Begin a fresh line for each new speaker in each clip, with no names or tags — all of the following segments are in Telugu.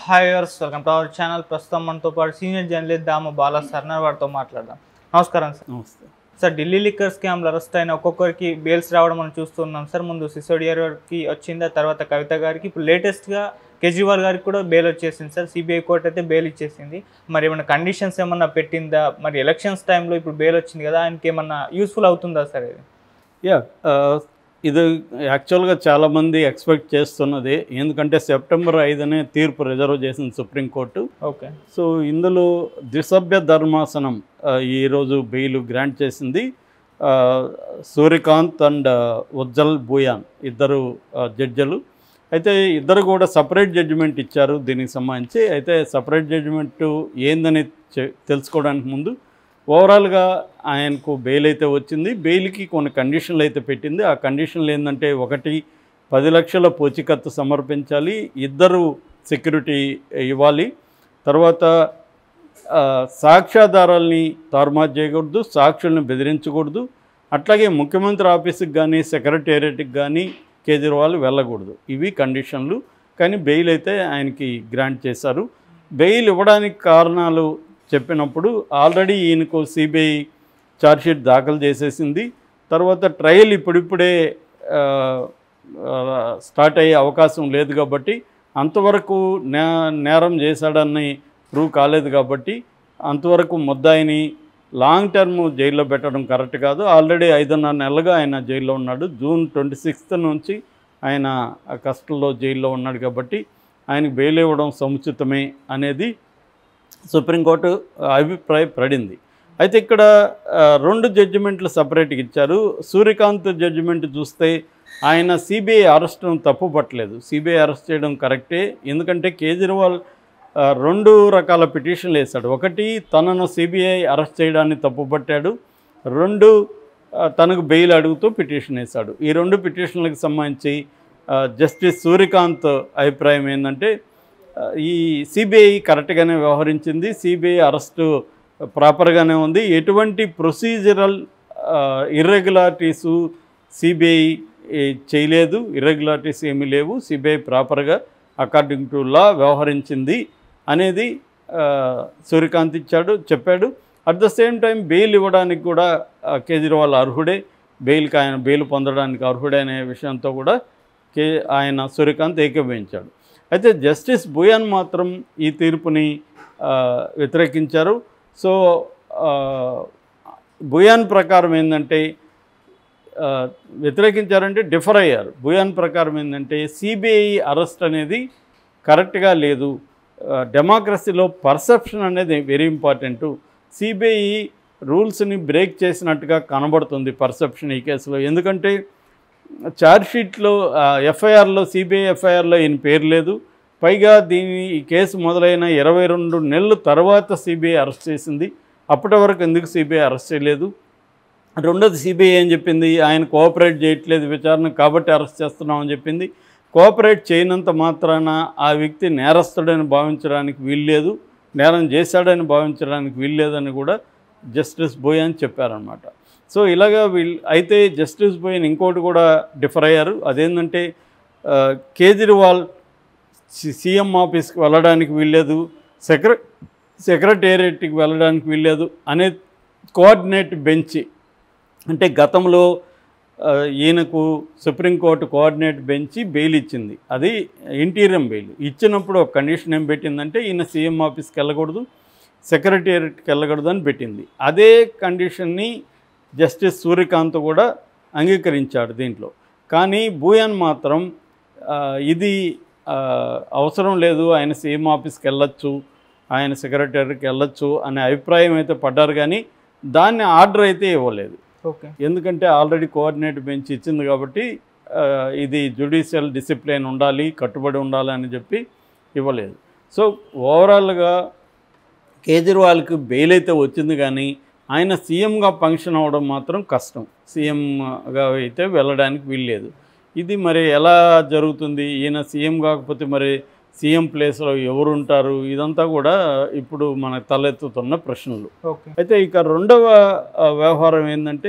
Hi viewers welcome to our channel ప్రస్తుతం మనతో పాటు సీనియర్ జర్నలిస్ట్ దామ బాలా సర్నార్ వారితో మాట్లాడదాం నమస్కారం సార్
నమస్తే
సార్ ఢిల్లీ లిక్కర్ స్కామ్లో అరెస్ట్ అయిన ఒక్కొక్కరికి బెయిల్స్ రావడం మనం చూస్తున్నాం సార్ ముందు సిసోడియా గారికి వచ్చింది ఆ తర్వాత కవిత గారికి ఇప్పుడు లేటెస్ట్గా కేజ్రీవాల్ గారికి కూడా బెయిల్ వచ్చేసింది సార్ సిబిఐ కోర్టు అయితే బెయిల్ ఇచ్చేసింది మరి ఏమైనా కండిషన్స్ ఏమన్నా పెట్టిందా మరి ఎలక్షన్స్ టైంలో ఇప్పుడు బెయిల్ వచ్చింది కదా ఆయనకి ఏమన్నా యూస్ఫుల్ అవుతుందా సార్ ఇది
యా ఇది యాక్చువల్గా చాలామంది ఎక్స్పెక్ట్ చేస్తున్నది ఎందుకంటే సెప్టెంబర్ ఐదునే తీర్పు రిజర్వ్ చేసింది సుప్రీంకోర్టు
ఓకే
సో ఇందులో ద్విసభ్య ధర్మాసనం ఆ, ఈరోజు బెయిల్ గ్రాంట్ చేసింది ఆ, సూర్యకాంత్ అండ్ ఉజ్జల్ భూయాన్ ఇద్దరు ఆ, జడ్జిలు అయితే ఇద్దరు కూడా సపరేట్ జడ్జిమెంట్ ఇచ్చారు దీనికి సంబంధించి అయితే సపరేట్ జడ్జిమెంట్ ఏందని చె- తెలుసుకోవడానికి ముందు ఓవరాల్గా ఆయనకు బెయిల్ అయితే వచ్చింది బెయిల్కి కొన్ని కండిషన్లు అయితే పెట్టింది ఆ కండిషన్లు ఏంటంటే ఒకటి పది లక్షల పూచికత్తు సమర్పించాలి ఇద్దరు సెక్యూరిటీ ఇవ్వాలి తర్వాత ఆ, సాక్ష్యాధారాల్ని తారుమారు చేయకూడదు సాక్షుల్ని బెదిరించకూడదు అట్లాగే ముఖ్యమంత్రి ఆఫీస్కి కానీ సెక్రటేరియట్కి కానీ కేజ్రీవాల్ వెళ్ళకూడదు ఇవి కండిషన్లు కానీ బెయిల్ అయితే ఆయనకి గ్రాంట్ చేశారు బెయిల్ ఇవ్వడానికి కారణాలు చెప్పినప్పుడు ఆల్రెడీ ఈయనకు సిబిఐ ఛార్జ్షీట్ దాఖలు చేసేసింది తర్వాత ట్రయల్ ఇప్పుడిప్పుడే ఆ, ఆ, స్టార్ట్ అయ్యే అవకాశం లేదు కాబట్టి అంతవరకు నే నేరం చేశాడని ప్రూవ్ కాలేదు కాబట్టి అంతవరకు ముద్దాయిని లాంగ్ టర్మ్ జైల్లో పెట్టడం కరెక్ట్ కాదు ఆల్రెడీ ఐదున్నర నెలలుగా ఆయన జైల్లో ఉన్నాడు జూన్ ట్వంటీ సిక్స్త్ నుంచి ఆయన కస్టల్లో జైల్లో ఉన్నాడు కాబట్టి ఆయనకు బెయిల్ ఇవ్వడం సముచితమే అనేది సుప్రీంకోర్టు అభిప్రాయపడింది అయితే ఇక్కడ ఆ, రెండు జడ్జిమెంట్లు సపరేట్గా ఇచ్చారు సూర్యకాంత్ జడ్జిమెంట్ చూస్తే ఆయన సిబిఐ అరెస్ట్ను తప్పు పట్టలేదు సిబిఐ అరెస్ట్ చేయడం కరెక్టే ఎందుకంటే కేజ్రీవాల్ ఆ, రెండు రకాల పిటిషన్లు వేశాడు ఒకటి తనను సిబిఐ అరెస్ట్ చేయడాన్ని తప్పుపట్టాడు రెండు ఆ, తనకు బెయిల్ అడుగుతూ పిటిషన్ వేశాడు ఈ రెండు పిటిషన్లకు సంబంధించి ఆ, జస్టిస్ సూర్యకాంత్ అభిప్రాయం ఏంటంటే ఆ, ఈ సిబిఐ కరెక్ట్గానే వ్యవహరించింది సిబిఐ అరెస్టు ప్రాపర్గానే ఉంది ఎటువంటి ప్రొసీజరల్ ఇర్రెగ్యులారిటీసు సిబిఐ చేయలేదు ఇర్రెగ్యులారిటీస్ ఏమీ లేవు సిబిఐ ప్రాపర్గా అకార్డింగ్ టు లా వ్యవహరించింది అనేది ఆ, సూర్యకాంత్ ఇచ్చాడు చెప్పాడు at the same time bail ఇవ్వడానికి కూడా ఆ, కేజ్రీవాల్ అర్హుడే బెయిల్కి ఆయన బెయిల్ పొందడానికి అర్హుడే అనే విషయంతో కూడా కే ఆయన సూర్యకాంత్ ఏకీభవించాడు అయితే జస్టిస్ భూయాన్ మాత్రం ఈ తీర్పుని ఆ, వ్యతిరేకించారు సో ఆ, భూయాన్ ప్రకారం ఏంటంటే ఆ, వ్యతిరేకించారంటే డిఫర్ అయ్యారు భూయాన్ ప్రకారం ఏంటంటే సిబిఐ అరెస్ట్ అనేది కరెక్ట్గా లేదు ఆ, డెమోక్రసీలో పర్సెప్షన్ అనేది వెరీ ఇంపార్టెంట్ సిబిఐ రూల్స్ని బ్రేక్ చేసినట్టుగా కనబడుతుంది పర్సెప్షన్ ఈ కేసులో ఎందుకంటే ఛార్జ్షీట్లో ఎఫ్ఐఆర్లో సిబిఐ ఎఫ్ఐఆర్లో ఈయన పేరు లేదు పైగా దీని ఈ కేసు మొదలైన ఇరవై రెండు నెలల తర్వాత సిబిఐ అరెస్ట్ చేసింది అప్పటి వరకు ఎందుకు సిబిఐ అరెస్ట్ చేయలేదు రెండోది సిబిఐ ఏం చెప్పింది ఆయన కోఆపరేట్ చేయట్లేదు విచారణ కాబట్టి అరెస్ట్ చేస్తున్నామని చెప్పింది కోఆపరేట్ చేయనంత మాత్రాన ఆ వ్యక్తి నేరస్తుడని భావించడానికి వీల్లేదు నేరం చేశాడని భావించడానికి వీల్లేదని కూడా జస్టిస్ బోయ్ అని చెప్పారనమాట సో ఇలాగా వీళ్ళు అయితే జస్టిస్ బోయన్ ఇంకోటి కూడా డిఫర్ అయ్యారు అదేంటంటే ఆ, కేజ్రీవాల్ సి- సీఎం ఆఫీస్కి వెళ్ళడానికి వీల్లేదు సెక్ర సెక్రటేరియట్కి వెళ్ళడానికి వీల్లేదు అనే కోఆర్డినేట్ బెంచ్ అంటే గతంలో ఆ, ఈయనకు సుప్రీంకోర్టు కోఆర్డినేట్ బెంచి బెయిల్ ఇచ్చింది అది ఇంటీరియం బెయిల్ ఇచ్చినప్పుడు ఒక కండిషన్ ఏం పెట్టిందంటే ఈయన సీఎం ఆఫీస్కి వెళ్ళకూడదు సెక్రటేరియట్కి వెళ్ళకూడదు అని పెట్టింది అదే కండిషన్ని జస్టిస్ సూర్యకాంత్ కూడా అంగీకరించాడు దీంట్లో కానీ భూయాన్ మాత్రం ఆ, ఇది ఆ, అవసరం లేదు ఆయన సీఎం ఆఫీస్కి వెళ్ళొచ్చు ఆయన సెక్రటరీకి వెళ్ళొచ్చు అనే అభిప్రాయం అయితే పడ్డారు కానీ దాన్ని ఆర్డర్ అయితే ఇవ్వలేదు
ఓకే
ఎందుకంటే ఆల్రెడీ కోఆర్డినేట్ బెంచ్ ఇచ్చింది కాబట్టి ఆ, ఇది జ్యుడిషియల్ డిసిప్లిన్ ఉండాలి కట్టుబడి ఉండాలి అని చెప్పి ఇవ్వలేదు సో ఓవరాల్గా కేజ్రీవాల్కి బెయిల్ అయితే వచ్చింది కానీ ఆయన సీఎంగా ఫంక్షన్ అవ్వడం మాత్రం కష్టం సీఎంగా అయితే వెళ్ళడానికి వీల్లేదు ఇది మరి ఎలా జరుగుతుంది ఈయన సీఎం కాకపోతే మరి సీఎం ప్లేస్లో ఎవరు ఉంటారు ఇదంతా కూడా ఇప్పుడు మన తలెత్తుతున్న ప్రశ్నలు
ఓకే
అయితే ఇక రెండవ ఆ, వ్యవహారం ఏంటంటే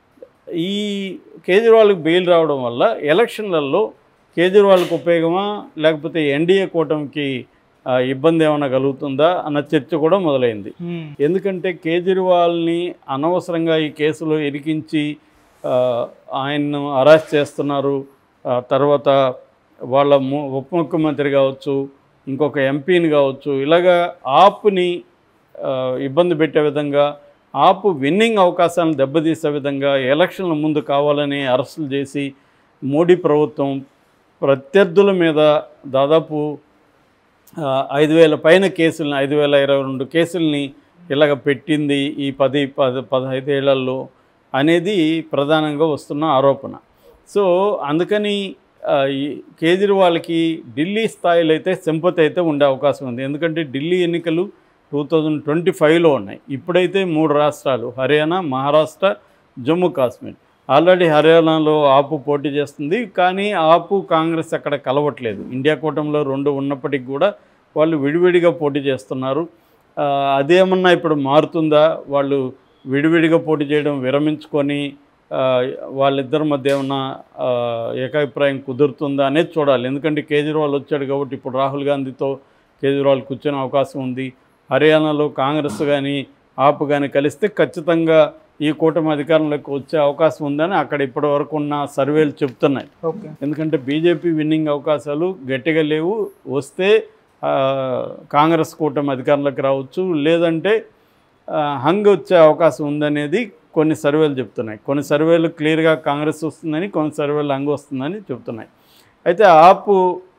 ఈ కేజ్రీవాల్కి బెయిల్ రావడం వల్ల ఎలక్షన్లలో కేజ్రీవాల్కి ఉపయోగమా లేకపోతే ఎన్డీఏ కూటమికి ఆ, ఇబ్బంది ఏమైనా కలుగుతుందా అన్న చర్చ కూడా మొదలైంది
మ్మ్.
ఎందుకంటే కేజ్రీవాల్ని అనవసరంగా ఈ కేసులో ఇరికించి ఆ, ఆయన్ను అరెస్ట్ చేస్తున్నారు ఆ, తర్వాత వాళ్ళ ము ఉప ముఖ్యమంత్రి కావచ్చు ఇంకొక ఎంపీని కావచ్చు ఇలాగా ఆప్ని ఆ, ఇబ్బంది పెట్టే విధంగా ఆపు విన్నింగ్ అవకాశాలను దెబ్బతీసే విధంగా ఎలక్షన్ల ముందు కావాలని అరెస్టులు చేసి మోడీ ప్రభుత్వం ప్రత్యర్థుల మీద దాదాపు ఆ, ఐదు వేల పైన కేసుల్ని ఐదు వేల ఇరవై రెండు కేసుల్ని ఇలాగ పెట్టింది ఈ పది పద పదహైదు ఏళ్లలో అనేది ప్రధానంగా వస్తున్న ఆరోపణ సో అందుకని ఆ, ఈ కేజ్రీవాల్కి ఢిల్లీ స్థాయిలో అయితే సింపతి అయితే ఉండే అవకాశం ఉంది ఎందుకంటే ఢిల్లీ ఎన్నికలు టూ థౌజండ్ ట్వంటీ ఫైవ్లో ఉన్నాయి ఇప్పుడైతే మూడు రాష్ట్రాలు హర్యానా మహారాష్ట్ర జమ్మూ కాశ్మీర్ ఆల్రెడీ హర్యానాలో ఆపు పోటీ చేస్తుంది కానీ ఆపు కాంగ్రెస్ అక్కడ కలవట్లేదు ఇండియా కూటమిలో రెండు ఉన్నప్పటికీ కూడా వాళ్ళు విడివిడిగా పోటీ చేస్తున్నారు ఆ, అదేమన్నా ఇప్పుడు మారుతుందా వాళ్ళు విడివిడిగా పోటీ చేయడం విరమించుకొని ఆ, వాళ్ళిద్దరి మధ్య ఏమన్నా ఆ, ఏకాభిప్రాయం కుదురుతుందా అనేది చూడాలి ఎందుకంటే కేజ్రీవాల్ వచ్చాడు కాబట్టి ఇప్పుడు రాహుల్ గాంధీతో కేజ్రీవాల్ కూర్చునే అవకాశం ఉంది హర్యానాలో కాంగ్రెస్ కానీ ఆప్ కానీ కలిస్తే ఖచ్చితంగా ఈ కూటమి అధికారంలోకి వచ్చే అవకాశం ఉందని అక్కడ ఇప్పటి వరకు ఉన్న సర్వేలు చెప్తున్నాయి
ఓకే
ఎందుకంటే బీజేపీ విన్నింగ్ అవకాశాలు గట్టిగా లేవు వస్తే ఆ, కాంగ్రెస్ కూటమి అధికారంలోకి రావచ్చు లేదంటే ఆ, హంగ్ వచ్చే అవకాశం ఉందనేది కొన్ని సర్వేలు చెప్తున్నాయి కొన్ని సర్వేలు క్లియర్గా కాంగ్రెస్ వస్తుందని కొన్ని సర్వేలు హంగ్ వస్తుందని చెప్తున్నాయి అయితే ఆపు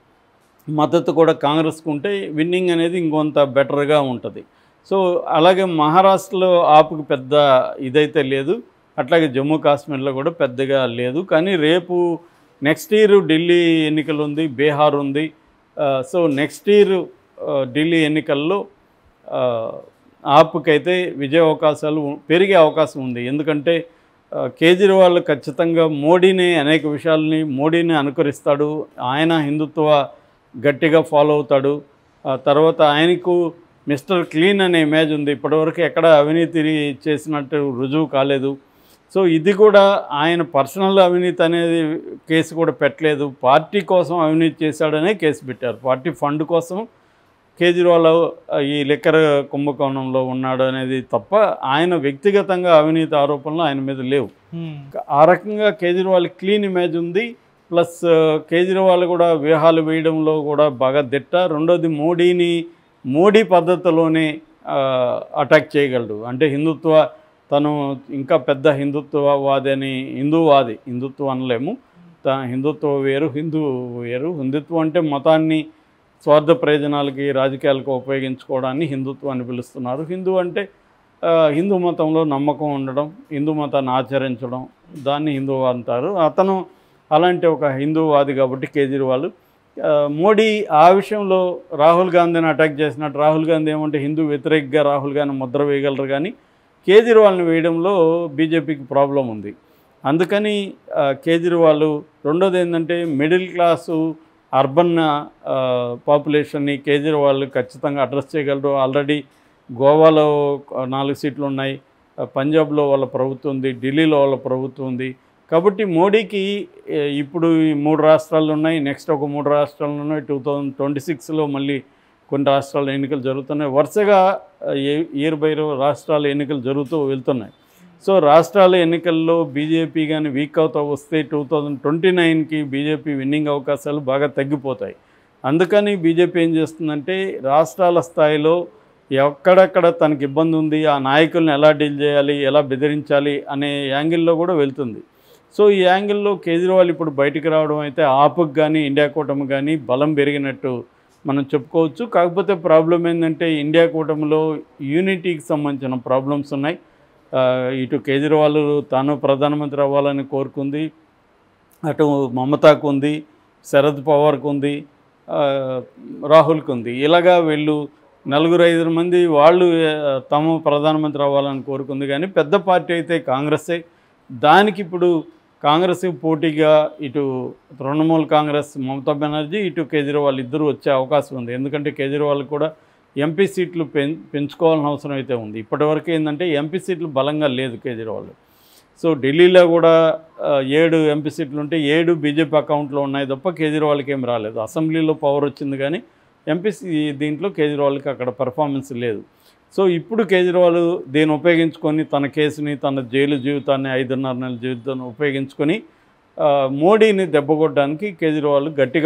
మద్దతు కూడా కాంగ్రెస్కు ఉంటే విన్నింగ్ అనేది ఇంకొంత బెటర్గా ఉంటుంది సో అలాగే మహారాష్ట్రలో ఆపుకి పెద్ద ఇదైతే లేదు అట్లాగే జమ్మూ కాశ్మీర్లో కూడా పెద్దగా లేదు కానీ రేపు నెక్స్ట్ ఇయర్ ఢిల్లీ ఎన్నికలు ఉంది బీహార్ ఉంది ఆ, సో నెక్స్ట్ ఇయర్ ఆ, ఢిల్లీ ఎన్నికల్లో ఆ, ఆపుకైతే విజయ అవకాశాలు ఉ- పెరిగే అవకాశం ఉంది ఎందుకంటే ఆ, కేజ్రీవాల్ ఖచ్చితంగా మోడీని అనేక విషయాల్ని మోడీని అనుకరిస్తాడు ఆయన హిందుత్వ గట్టిగా ఫాలో అవుతాడు ఆ తర్వాత ఆయనకు మిస్టర్ క్లీన్ అనే ఇమేజ్ ఉంది ఇప్పటివరకు ఎక్కడ అవినీతి చేసినట్టు రుజువు కాలేదు సో ఇది కూడా ఆయన పర్సనల్ అవినీతి అనేది కేసు కూడా పెట్టలేదు పార్టీ కోసం అవినీతి చేశాడనే కేసు పెట్టారు పార్టీ ఫండ్ కోసం కేజ్రీవాల్ ఈ లిక్కర్ కుంభకోణంలో ఉన్నాడు అనేది తప్ప ఆయన వ్యక్తిగతంగా అవినీతి ఆరోపణలు ఆయన మీద లేవు
మ్మ్.
ఆ రకంగా కేజ్రీవాల్ క్లీన్ ఇమేజ్ ఉంది ప్లస్ ఆ, కేజ్రీవాల్ కూడా వ్యూహాలు వేయడంలో కూడా బాగా దిట్ట రెండోది మోడీని మోడీ పద్ధతిలోనే ఆ, అటాక్ చేయగలడు అంటే హిందుత్వ తను ఇంకా పెద్ద హిందుత్వవాది అని హిందూవాది హిందుత్వం అనలేము త హిందుత్వ వేరు హిందూ వేరు హిందుత్వం అంటే మతాన్ని స్వార్థ ప్రయోజనాలకి రాజకీయాలకు ఉపయోగించుకోవడాన్ని హిందుత్వం అని పిలుస్తున్నారు హిందూ అంటే ఆ, హిందూ మతంలో నమ్మకం ఉండడం హిందూ మతాన్ని ఆచరించడం దాన్ని హిందూ అంటారు అతను అలాంటి ఒక హిందూవాది కాబట్టి కేజ్రీవాల్ ఆ, మోడీ ఆ విషయంలో రాహుల్ గాంధీని అటాక్ చేసినట్టు రాహుల్ గాంధీ ఏమంటే హిందూ వ్యతిరేకంగా రాహుల్ గాంధీ ముద్ర వేయగలరు కానీ కేజ్రీవాల్ని వేయడంలో బీజేపీకి ప్రాబ్లం ఉంది అందుకని ఆ, కేజ్రీవాల్ రెండోది ఏంటంటే మిడిల్ క్లాసు అర్బన్ ఆ, పాపులేషన్ని కేజ్రీవాల్ ఖచ్చితంగా అడ్రస్ చేయగలరు ఆల్రెడీ గోవాలో నాలుగు సీట్లు ఉన్నాయి ఆ, పంజాబ్లో వాళ్ళ ప్రభుత్వం ఉంది ఢిల్లీలో వాళ్ళ ప్రభుత్వం ఉంది కాబట్టి మోడీకి ఏ, ఇప్పుడు ఈ మూడు రాష్ట్రాలు ఉన్నాయి నెక్స్ట్ ఒక మూడు రాష్ట్రాలు ఉన్నాయి టూ థౌజండ్ ట్వంటీ సిక్స్లో మళ్ళీ కొన్ని రాష్ట్రాల ఎన్నికలు జరుగుతున్నాయి వరుసగా ఆ, ఏ- ఇయర్ బై ఇయర్ రాష్ట్రాల ఎన్నికలు జరుగుతూ వెళ్తున్నాయి సో రాష్ట్రాల ఎన్నికల్లో బీజేపీ కానీ వీక్ అవుతా వస్తే టూ థౌజండ్ ట్వంటీ నైన్కి బీజేపీ విన్నింగ్ అవకాశాలు బాగా తగ్గిపోతాయి అందుకని బీజేపీ ఏం చేస్తుందంటే రాష్ట్రాల స్థాయిలో ఎక్కడెక్కడ తనకి ఇబ్బంది ఉంది ఆ నాయకుల్ని ఎలా డీల్ చేయాలి ఎలా బెదిరించాలి అనే యాంగిల్లో కూడా వెళ్తుంది సో ఈ యాంగిల్లో కేజ్రీవాల్ ఇప్పుడు బయటికి రావడం అయితే ఆపుకు కానీ ఇండియా కూటమి కానీ బలం పెరిగినట్టు మనం చెప్పుకోవచ్చు కాకపోతే ప్రాబ్లం ఏంటంటే ఇండియా కూటమిలో యూనిటీకి సంబంధించిన ప్రాబ్లమ్స్ ఉన్నాయి ఆ, ఇటు కేజ్రీవాల్ తాను ప్రధానమంత్రి అవ్వాలని కోరుకుంది అటు మమతాకు ఉంది శరద్ పవార్కు ఉంది ఆ, రాహుల్కి ఉంది ఇలాగా వీళ్ళు నలుగురు ఐదు మంది వాళ్ళు ఆ, తాము ప్రధానమంత్రి అవ్వాలని కోరుకుంది కానీ పెద్ద పార్టీ అయితే కాంగ్రెసే దానికి ఇప్పుడు కాంగ్రెస్ పోటీగా ఇటు తృణమూల్ కాంగ్రెస్ మమతా బెనర్జీ ఇటు కేజ్రీవాల్ ఇద్దరు వచ్చే అవకాశం ఉంది ఎందుకంటే కేజ్రీవాల్ కూడా ఎంపీ సీట్లు పెం పెంచుకోవాల్సిన అవసరం అయితే ఉంది ఇప్పటివరకు ఏంటంటే ఎంపీ సీట్లు బలంగా లేదు కేజ్రీవాల్ సో ఢిల్లీలో కూడా ఆ, ఏడు ఎంపీ సీట్లు ఉంటే ఏడు బీజేపీ అకౌంట్లో ఉన్నాయి తప్ప కేజ్రీవాల్కి ఏం రాలేదు అసెంబ్లీలో పవర్ వచ్చింది కానీ ఎంపీసీ దీంట్లో కేజ్రీవాల్కి అక్కడ పర్ఫార్మెన్స్ లేదు సో ఇప్పుడు కేజ్రీవాల్ దీన్ని ఉపయోగించుకొని తన కేసుని తన జైలు జీవితాన్ని ఐదున్నర నెలల జీవితాన్ని ఉపయోగించుకొని ఆ, మోడీని దెబ్బకొట్టడానికి కేజ్రీవాల్ గట్టిగా